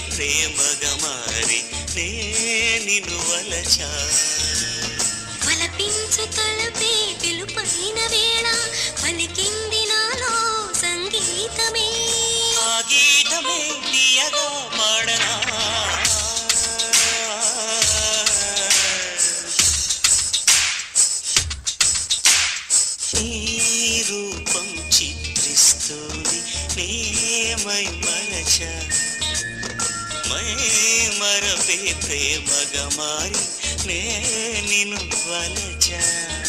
ప్రేమగా మారి నే నిన్ను వలచా వలపించు తలపే పిలుపైన వేళ పలికింది నాలో సంగీతమే ఆ గీతమే తీయగా పాడనా ఈ రూపం చిత్రిస్తుంది నేమై మరచ మై మరపే ప్రేమగా మారి నే నిన్ను వలచా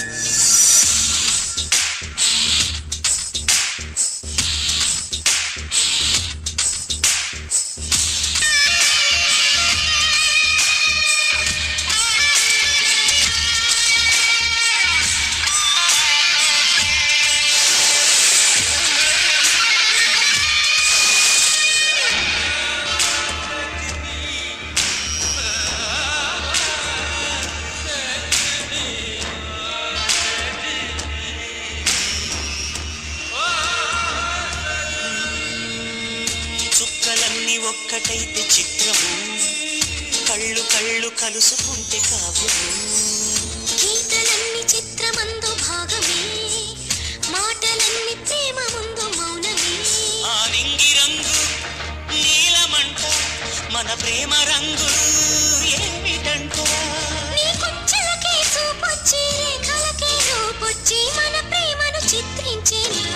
చుక్కలన్నీ ఒక్కటైతే చిత్రము కళ్ళు కళ్ళు కలుసుకుంటే కావ్యము గీతలన్నీ చిత్రమందు భాగమే మాటలన్నీ ప్రేమ ముందు మౌనమే ఆ నింగి రంగు నీలమంట మన ప్రేమ రంగు ఏమిటంట నీ కొంచెలకే చూపొచ్చి రేఖలకే రూపొచ్చి మన ప్రేమను చిత్రించేనా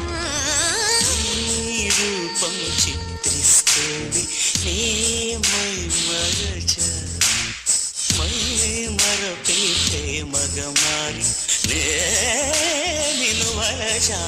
ఈ రూపం చిత్రిస్తుంది నే మై మరచ మై మరపే ప్రేమగ మారి నే నిన్ను వలచా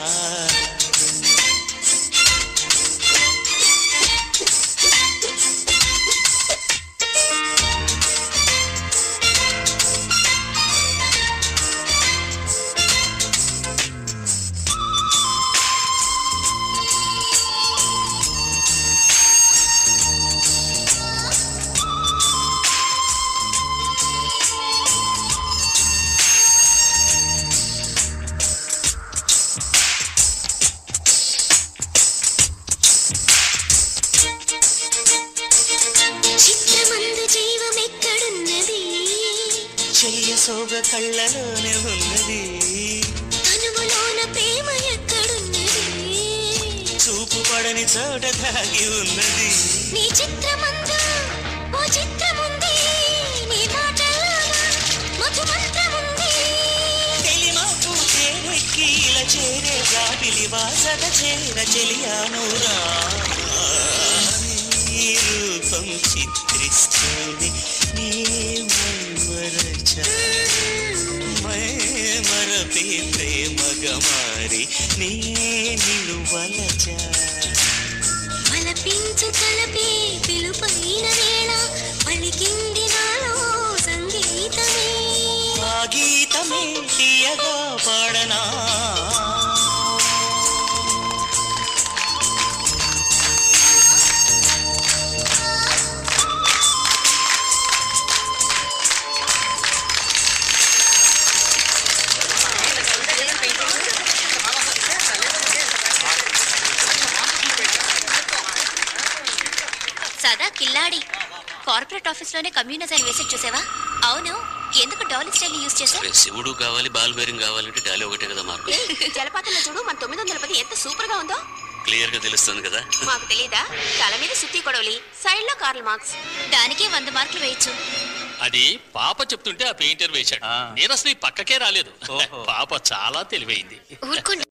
చిత్రమందు జీవం ఎక్కడున్నది చెయ్య సోగ కళ్ళలోనే ఉన్నది తనువులోన ప్రేమ ఎక్కడున్నది చూపు పడని చోట దాగి ఉన్నది నీ చిత్రమందు ఓ చిత్రముంది నీ మాటల్లోన మధు మంత్రముంది తెలిమాకు తేనెక్కి ఇలా చేరే గాబిలి వాసన చేర చెలియానురా ఈ రూపం చిత్రిస్తుంది నీ మై మరచ మై మరపే ప్రేమగ మారి నీ నిన్ను వలచా వలపించు తలపే పిలుపైన వేళ పలికింది నాలో సంగీతమే ఆ గీతమే తీయగా పాడనా సదా కిల్లాడి కార్పొరేట్ ఆఫీస్ లోనే కమ్యూనిజం వేసి చూసావా అవును ఎందుకు డాలీ స్టైల్ యూజ్ చేసావు రే, శివుడు కావాలి బాల్ బేరింగ్ కావాలంటే డాలి ఒకటే కదా మార్కు జలపాతంలో చూడు మన తొమ్మిది వందల పది ఎంత సూపర్ గా ఉందో క్లియర్ గా తెలుస్తుంది కదా మాకు తెలీదా తల మీద సుత్తి కొడవలి సైడ్ లో కార్ల్ మార్క్స్ దానికే వంద మార్కులు వేయచ్చు అది పాప చెప్తుంటే ఆ పెయింటర్ వేశాడు నేను అసలు ఈ పక్కకే రాలేదు పాప చాలా తెలివైంది ఊరుకోండి